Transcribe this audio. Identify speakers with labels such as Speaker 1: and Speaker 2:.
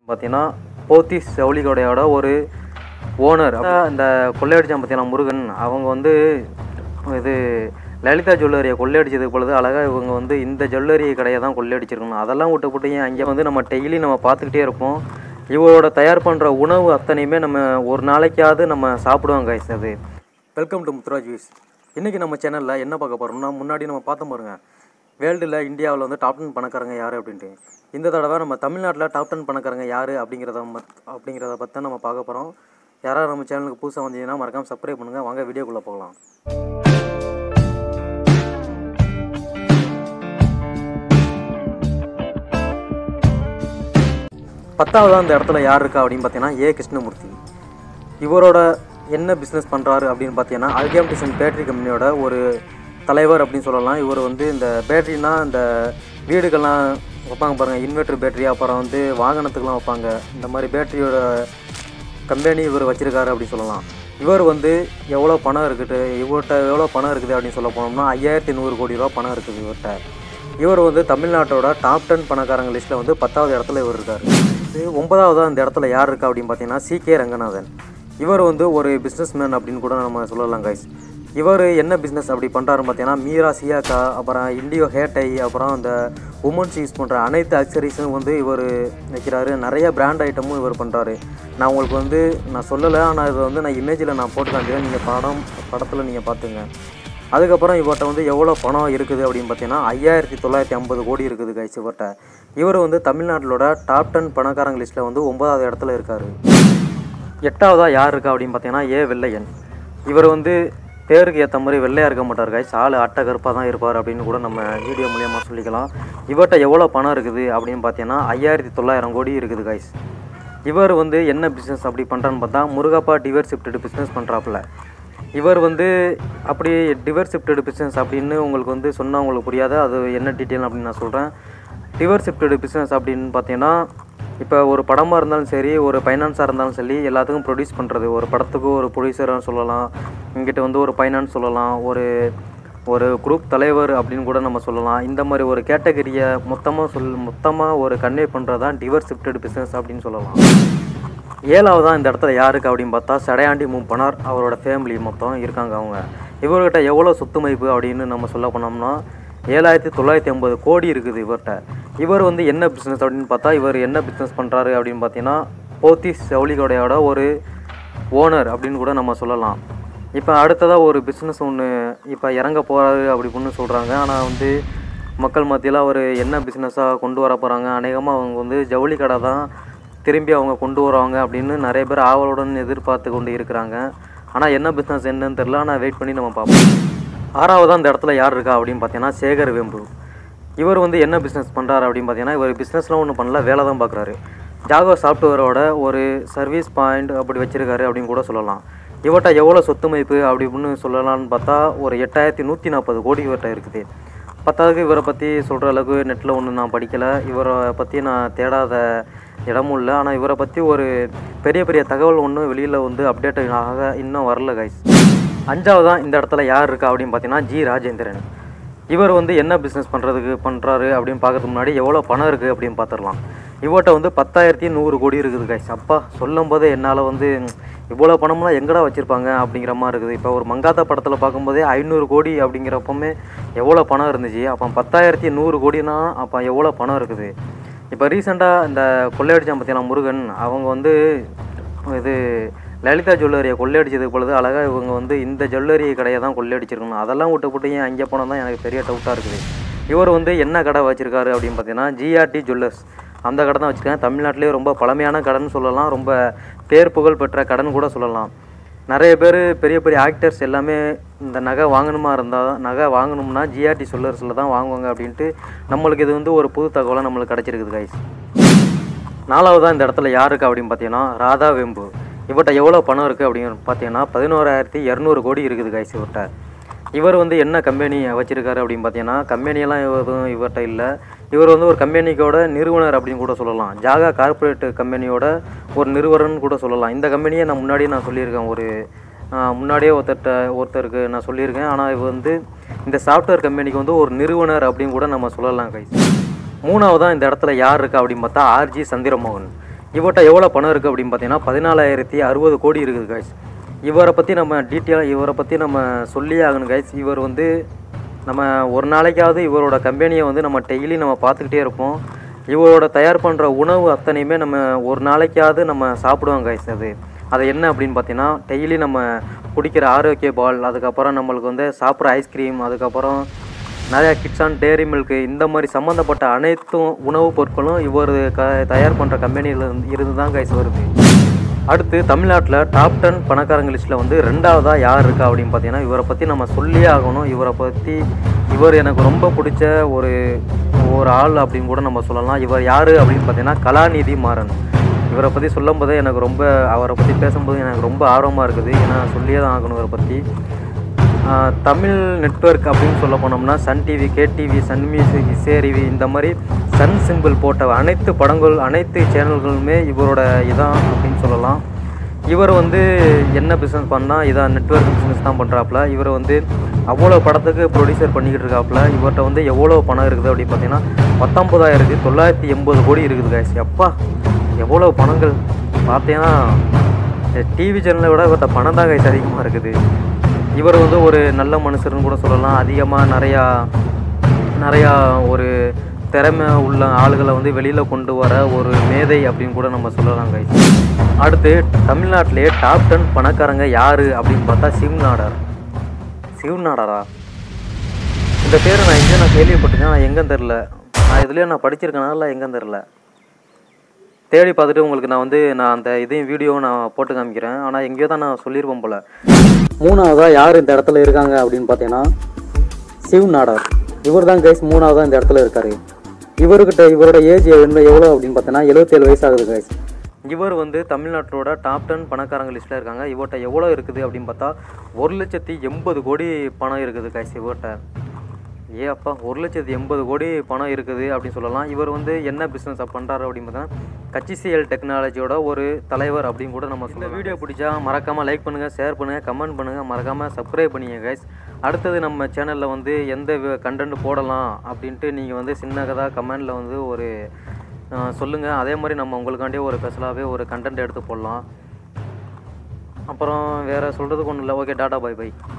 Speaker 1: பார்த்தீங்கன்னா போத்தீஸ் ஜவுளிக்கடையோட ஒரு ஓனர் இந்த கொள்ளையடிச்சான் பார்த்தீங்கன்னா முருகன் அவங்க வந்து இது லலிதா ஜுவல்லரியை கொள்ளையடிச்சதுக்கு பொழுது அழகாக இவங்க வந்து இந்த ஜுவல்லரி கடையை தான் கொள்ளையடிச்சிருக்கணும் அதெல்லாம் விட்டு போட்டு ஏன் அங்கே வந்து நம்ம டெய்லி நம்ம பார்த்துக்கிட்டே இருப்போம் இவரோட தயார் பண்ணுற உணவு அத்தனையுமே நம்ம ஒரு நாளைக்காவது நம்ம சாப்பிடுவோம் கைஸ் அது வெல்கம் டு முத்துராஜ் வீஸ் இன்றைக்கி நம்ம சேனலில் என்ன பார்க்க போகிறோம்னா முன்னாடி நம்ம பார்த்தோம் பாருங்க வேர்ல்டில் இந்தியாவில் வந்து டாப் டென் பணக்காரங்க யார் அப்படின்ட்டு இந்த தடவை நம்ம தமிழ்நாட்டில் டாப் டென் பணக்காரங்க யார் அப்படிங்கிறத மத் அப்படிங்கிறத பற்றி தான் நம்ம பார்க்க போகிறோம் யாராவது நம்ம சேனலுக்கு புதுசாக வந்தீங்கன்னா மறக்காமல் சப்ஸ்கிரைப் பண்ணுங்கள் வாங்க வீடியோக்குள்ளே போகலாம் பத்தாவது அந்த இடத்துல யார் இருக்கா அப்படின்னு பார்த்தீங்கன்னா ஏ கிருஷ்ணமூர்த்தி இவரோட என்ன பிஸ்னஸ் பண்ணுறாரு அப்படின்னு பார்த்தீங்கன்னா அல்கேம்டிசன் பேட்டரி கம்பெனியோட ஒரு தலைவர் அப்படின்னு சொல்லலாம் இவர் வந்து இந்த பேட்டரினா இந்த வீடுகள்லாம் வைப்பாங்க பாருங்கள் இன்வெர்டர் பேட்டரி அப்புறம் வந்து வாகனத்துக்கெலாம் வைப்பாங்க இந்த மாதிரி பேட்டரியோட கம்பெனி இவர் வச்சிருக்காரு அப்படின்னு சொல்லலாம் இவர் வந்து எவ்வளோ பணம் இருக்குது இவர்கிட்ட எவ்வளோ பணம் இருக்குது அப்படின்னு சொல்ல போனோம்னா ஐயாயிரத்தி நூறு கோடி ரூபா பணம் இருக்குது இவர்கிட்ட இவர் வந்து தமிழ்நாட்டோட டாப் டென் பணக்காரங்க லிஸ்ட்டில் வந்து பத்தாவது இடத்துல இவர் இருக்கார் இது ஒன்பதாவதாக இந்த இடத்துல யார் இருக்கா அப்படின்னு பார்த்தீங்கன்னா சி கே ரங்கநாதன் இவர் வந்து ஒரு பிஸ்னஸ் மேன் அப்படின்னு கூட நம்ம சொல்லலாம் கைஸ் இவர் என்ன பிஸ்னஸ் அப்படி பண்ணுறாருன்னு பார்த்தீங்கன்னா மீரா சியாக்கா அப்புறம் இண்டியோ ஹேட்டை அப்புறம் இந்த உமன்ஸ் யூஸ் பண்ணுற அனைத்து அக்சரிஸும் வந்து இவர் வைக்கிறாரு நிறைய பிராண்ட் ஐட்டமும் இவர் பண்ணுறாரு நான் உங்களுக்கு வந்து நான் சொல்லலை ஆனால் இது வந்து நான் இமேஜில் நான் போட்டு காமிக்கிறேன் நீங்கள் படம் படத்தில் நீங்கள் பார்த்துங்க அதுக்கப்புறம் இவர்கிட்ட வந்து எவ்வளோ பணம் இருக்குது அப்படின்னு பார்த்தீங்கன்னா ஐயாயிரத்தி தொள்ளாயிரத்தி ஐம்பது கோடி இருக்குது கைஸ் இவர்கிட்ட இவர் வந்து தமிழ்நாட்டிலோட டாப் டென் பணக்காரங்க லிஸ்ட்டில் வந்து ஒன்பதாவது இடத்துல இருக்கார் எட்டாவதாக யார் இருக்கா அப்படின்னு பார்த்தீங்கன்னா ஏ வெள்ளையன் இவர் வந்து பேருக்கு ஏற்ற மாதிரி வெள்ளையாக இருக்க மாட்டார் கைஸ் ஆள் அட்டை கருப்பாக தான் இருப்பார் அப்படின்னு கூட நம்ம வீடியோ மூலியமாக சொல்லிக்கலாம் இவர்கிட்ட எவ்வளோ பணம் இருக்குது அப்படின்னு பார்த்தீங்கன்னா ஐயாயிரத்தி தொள்ளாயிரம் கோடி இருக்குது கைஸ் இவர் வந்து என்ன பிஸ்னஸ் அப்படி பண்ணுறான்னு பார்த்தா முருகப்பா டிவர்சிப்டட் பிஸ்னஸ் பண்ணுறாப்புல இவர் வந்து அப்படி டிவர்சிப்டட் பிஸ்னஸ் அப்படின்னு உங்களுக்கு வந்து சொன்னால் உங்களுக்கு புரியாது அது என்ன டீட்டெயில் அப்படின்னு நான் சொல்கிறேன் டிவர்சிப்டட் பிஸ்னஸ் அப்படின்னு பார்த்தீங்கன்னா இப்போ ஒரு படமாக இருந்தாலும் சரி ஒரு ஃபைனான்ஸாக இருந்தாலும் சரி எல்லாத்துக்கும் ப்ரொடியூஸ் பண்ணுறது ஒரு படத்துக்கு ஒரு ப்ரொடியூசராக சொல்லலாம் இங்கிட்ட வந்து ஒரு ஃபைனான்ஸ் சொல்லலாம் ஒரு ஒரு குரூப் தலைவர் அப்படின்னு கூட நம்ம சொல்லலாம் இந்த மாதிரி ஒரு கேட்டகரியை மொத்தமாக சொல் மொத்தமாக ஒரு கன்வே பண்ணுறது தான் டிவர்சிப்டட் பிஸ்னஸ் அப்படின்னு சொல்லலாம் ஏழாவதாக இந்த இடத்துல யாருக்கு அப்படின்னு பார்த்தா சடையாண்டி மூப்பனார் அவரோட ஃபேமிலி மொத்தம் இருக்காங்க அவங்க இவர்கிட்ட எவ்வளோ சொத்து மதிப்பு அப்படின்னு நம்ம சொல்ல போனோம்னா ஏழாயிரத்தி தொள்ளாயிரத்தி ஐம்பது கோடி இருக்குது இவர்கிட்ட இவர் வந்து என்ன பிஸ்னஸ் அப்படின்னு பார்த்தா இவர் என்ன பிஸ்னஸ் பண்ணுறாரு அப்படின்னு பார்த்தீங்கன்னா போத்தீஸ் ஜவுளிக்கடையோட ஒரு ஓனர் அப்படின்னு கூட நம்ம சொல்லலாம் இப்போ அடுத்ததாக ஒரு பிஸ்னஸ் ஒன்று இப்போ இறங்க போகிறாரு அப்படி ஒன்று சொல்கிறாங்க ஆனால் வந்து மக்கள் மத்தியில் அவர் என்ன பிஸ்னஸாக கொண்டு வர போகிறாங்க அநேகமாக அவங்க வந்து ஜவுளி கடை தான் திரும்பி அவங்க கொண்டு வருவாங்க அப்படின்னு நிறைய பேர் ஆவலுடன் எதிர்பார்த்து கொண்டு இருக்கிறாங்க ஆனால் என்ன பிஸ்னஸ் என்னன்னு தெரில ஆனால் வெயிட் பண்ணி நம்ம பார்ப்போம் ஆறாவது அந்த இடத்துல யார் இருக்கா அப்படின்னு பார்த்தீங்கன்னா சேகர் வெம்பு இவர் வந்து என்ன பிஸ்னஸ் பண்ணுறாரு அப்படின்னு பார்த்தீங்கன்னா இவர் பிஸ்னஸ்லாம் ஒன்றும் பண்ணல வேலை தான் பார்க்குறாரு ஜாகோ சாஃப்ட்வேரோட ஒரு சர்வீஸ் பாயிண்ட் அப்படி வச்சிருக்காரு அப்படின்னு கூட சொல்லலாம் இவர்கிட்ட எவ்வளோ சொத்து மதிப்பு அப்படின்னு சொல்லலாம்னு பார்த்தா ஒரு எட்டாயிரத்தி நூற்றி நாற்பது கோடி இவர்கிட்ட இருக்குது பத்தாவதுக்கு இவரை பற்றி சொல்கிற அளவுக்கு நெட்டில் ஒன்றும் நான் படிக்கலை இவரை பற்றி நான் தேடாத இடமும் இல்லை ஆனால் இவரை பற்றி ஒரு பெரிய பெரிய தகவல் ஒன்றும் வெளியில் வந்து அப்டேட் ஆக இன்னும் வரல கைஸ் அஞ்சாவதான் இந்த இடத்துல யார் இருக்கா அப்படின்னு பார்த்தீங்கன்னா ஜி ராஜேந்திரன் இவர் வந்து என்ன பிஸ்னஸ் பண்ணுறதுக்கு பண்ணுறாரு அப்படின்னு பார்க்கறதுக்கு முன்னாடி எவ்வளோ பணம் இருக்குது அப்படின்னு பார்த்துடலாம் இவர்கிட்ட வந்து பத்தாயிரத்தி நூறு கோடி இருக்குது கைஸ் அப்பா சொல்லும் போது என்னால் வந்து இவ்வளோ பணம்லாம் எங்கடா வச்சுருப்பாங்க அப்படிங்கிற மாதிரி இருக்குது இப்போ ஒரு மங்காத்தா படத்தில் பார்க்கும்போதே ஐநூறு கோடி அப்படிங்கிறப்பமே எவ்வளோ பணம் இருந்துச்சு அப்போ பத்தாயிரத்தி நூறு கோடினா அப்போ எவ்வளோ பணம் இருக்குது இப்போ ரீசெண்டாக இந்த கொள்ளையடிச்சான் பார்த்தீங்கன்னா முருகன் அவங்க வந்து இது லலிதா ஜுவல்லரியை கொள்ளையடிச்சதுக்கு பொழுது அழகாக இவங்க வந்து இந்த ஜுவல்லரி கடையை தான் கொள்ளையடிச்சிருக்கணும் அதெல்லாம் விட்டு போட்டு ஏன் அங்கே போனால் தான் எனக்கு பெரிய டவுட்டாக இருக்குது இவர் வந்து என்ன கடை வச்சுருக்காரு அப்படின்னு பார்த்தீங்கன்னா ஜிஆர்டி ஜுவல்லர்ஸ் அந்த கடை தான் வச்சுருக்காங்க தமிழ்நாட்டிலே ரொம்ப பழமையான கடைன்னு சொல்லலாம் ரொம்ப பேர் புகழ் பெற்ற கடன் கூட சொல்லலாம் நிறைய பேர் பெரிய பெரிய ஆக்டர்ஸ் எல்லாமே இந்த நகை வாங்கணுமா இருந்தால் நகை வாங்கணும்னா ஜிஆர்டி ஜுவல்லர்ஸில் தான் வாங்குவாங்க அப்படின்ட்டு நம்மளுக்கு இது வந்து ஒரு புது தகவலாக நம்மளுக்கு கிடச்சிருக்குது கைஸ் நாலாவதாக இந்த இடத்துல யாருக்கு அப்படின்னு பார்த்தீங்கன்னா ராதா வெம்பு இவர்கிட்ட எவ்வளோ பணம் இருக்குது அப்படின்னு பார்த்தீங்கன்னா பதினோராயிரத்தி இரநூறு கோடி இருக்குது கைஸ் இவர்கிட்ட இவர் வந்து என்ன கம்பெனி வச்சுருக்காரு அப்படின்னு பார்த்தீங்கன்னா கம்பெனியெல்லாம் எதுவும் இவர்கிட்ட இல்லை இவர் வந்து ஒரு கம்பெனிக்கோட நிறுவனர் அப்படின்னு கூட சொல்லலாம் ஜாகா கார்ப்பரேட் கம்பெனியோட ஒரு நிறுவனர்னு கூட சொல்லலாம் இந்த கம்பெனியை நான் முன்னாடியே நான் சொல்லியிருக்கேன் ஒரு ஆஹ், முன்னாடியே ஒருத்தர்கிட்ட ஒருத்தருக்கு நான் சொல்லியிருக்கேன் ஆனால் இவர் வந்து இந்த சாஃப்ட்வேர் கம்பெனிக்கு வந்து ஒரு நிறுவனர் அப்படின்னு கூட நம்ம சொல்லலாம் கைஸ் மூணாவதாக இந்த இடத்துல யார் இருக்கா அப்படின்னு பார்த்தா ஆர்ஜி சந்திரமோகன் இவர்கிட்ட எவ்வளோ பணம் இருக்குது அப்படின்னு பார்த்தீங்கன்னா பதினாலாயிரத்தி அறுபது கோடி இருக்குது கைஸ் இவரை பற்றி நம்ம டீட்டெயிலாக இவரை பற்றி நம்ம சொல்லியே ஆகணும் கைஸ் இவர் வந்து நம்ம ஒரு நாளைக்காவது இவரோட கம்பெனியை வந்து நம்ம டெய்லி நம்ம பார்த்துக்கிட்டே இருப்போம் இவரோட தயார் பண்ணுற உணவு அத்தனையுமே நம்ம ஒரு நாளைக்காவது நம்ம சாப்பிடுவோம் கைஸ் அது அது என்ன அப்படின்னு பார்த்தீங்கன்னா டெய்லி நம்ம குடிக்கிற ஆரோக்கிய பால் அதுக்கப்புறம் நம்மளுக்கு வந்து சாப்பிட்ற ஐஸ்கிரீம் அதுக்கப்புறம் நிறையா கிட்ஸான் டேரி மில்க்கு இந்த மாதிரி சம்மந்தப்பட்ட அனைத்தும் உணவுப் பொருட்களும் இவர் க தயார் பண்ணுற கம்பெனியில் இருந்து இருந்து தான் கைஸ் வருது அடுத்து தமிழ்நாட்டில் டாப் டென் பணக்காரங்க லிஸ்ட்டில் வந்து ரெண்டாவதாக யார் இருக்கா அப்படின்னு பார்த்தீங்கன்னா இவரை பற்றி நம்ம சொல்லியே ஆகணும் இவரை பற்றி இவர் எனக்கு ரொம்ப பிடிச்ச ஒரு ஒரு ஆள் அப்படின்னு கூட நம்ம சொல்லலாம் இவர் யார் அப்படின்னு பார்த்தீங்கன்னா கலாநிதி மாறன் இவரை பற்றி சொல்லும்போதே எனக்கு ரொம்ப அவரை பற்றி பேசும்போது எனக்கு ரொம்ப ஆர்வமாக இருக்குது ஏன்னா சொல்லியே தான் ஆகணும் இவரை பற்றி ஆஹ் தமிழ் நெட்வொர்க் அப்படின்னு சொல்ல போனோம்னா Sun TV KTV Sun music இசேரிவி இந்த மாதிரி சன் சிம்பிள் போட்ட அனைத்து படங்கள் அனைத்து சேனல்களுமே இவரோட இதான் அப்படின்னு சொல்லலாம் இவர் வந்து என்ன பிஸ்னஸ் பண்ணால் இதான் நெட்வொர்க் பிஸ்னஸ் தான் பண்ணுறாப்புல இவர் வந்து அவ்வளோ படத்துக்கு ப்ரொடியூசர் பண்ணிக்கிட்டு இருக்காப்புல இவர்கிட்ட வந்து எவ்வளோ பணம் இருக்குது அப்படின்னு பார்த்தீங்கன்னா பத்தொம்பதாயிரத்தி தொள்ளாயிரத்தி எண்பது கோடி இருக்குது காய்ச்சி அப்பா எவ்வளோ பணங்கள் பார்த்தீங்கன்னா டிவி சேனலை விட இவர்கிட்ட பணம் தான் கைஸ் அதிகமாக இருக்குது இவர் வந்து ஒரு நல்ல மனுஷர்னு கூட சொல்லலாம் அதிகமாக நிறையா நிறையா ஒரு திறமை உள்ள ஆளுகளை வந்து வெளியில் கொண்டு வர ஒரு மேதை அப்படின்னு கூட நம்ம சொல்லலாம் கைஸ் அடுத்து தமிழ்நாட்டிலேயே டாப் டென் பணக்காரங்க யார் அப்படின்னு பார்த்தா சிவநாடார் சிவநாடாரா இந்த பேரை நான் எங்கேயும் நான் கேள்விப்பட்டிருக்கேன் நான் எங்கேன்னு தெரில நான் இதுலேயே நான் படிச்சிருக்கேனா இல்லை எங்கேன்னு தெரில தேடி பார்த்துட்டு உங்களுக்கு நான் வந்து நான் அந்த இதையும் வீடியோவும் நான் போட்டு காமிக்கிறேன் ஆனால் எங்கேயோ தான் நான் சொல்லியிருப்பேன் போல் மூணாவதாக யார் இந்த இடத்துல இருக்காங்க அப்படின்னு பார்த்தீங்கன்னா சிவ் நாடார் இவர் தான் கைஸ் மூணாவதாக இந்த இடத்துல இருக்காரு இவர்கிட்ட இவரோட ஏஜ் என்ன எவ்வளோ அப்படின்னு பார்த்தீங்கன்னா எழுபத்தேழு வயசு ஆகுது கைஸ் இவர் வந்து தமிழ்நாட்டோட டாப் டென் பணக்காரங்க லிஸ்ட்டில் இருக்காங்க இவர்கிட்ட எவ்வளோ இருக்குது அப்படின்னு பார்த்தா ஒரு லட்சத்தி எண்பது கோடி பணம் இருக்குது கைஸ் இவர்கிட்ட ஏ அப்பா ஒரு லட்சத்தி எண்பது கோடி பணம் இருக்குது அப்படின்னு சொல்லலாம் இவர் வந்து என்ன பிஸ்னஸ் பண்ணுறாரு அப்படின்னு பார்த்தா கச்சிசிஎல் டெக்னாலஜியோட ஒரு தலைவர் அப்படின்னு கூட நம்ம இந்த வீடியோ பிடிச்சா மறக்காமல் லைக் பண்ணுங்கள் ஷேர் பண்ணுங்கள் கமெண்ட் பண்ணுங்கள் மறக்காமல் சப்ஸ்கிரைப் பண்ணிங்க கைஸ் அடுத்தது நம்ம சேனலில் வந்து எந்த கண்டென்ட் போடலாம் அப்படின்ட்டு நீங்கள் வந்து சின்னதாக கமெண்டில் வந்து ஒரு சொல்லுங்கள் அதே மாதிரி நம்ம உங்களுக்காண்டியே ஒரு ஸ்பெஷலாகவே ஒரு கண்டென்ட் எடுத்து போடலாம் அப்புறம் வேறு சொல்கிறதுக்கு ஒன்றும் இல்லை ஓகே டாடா பை பை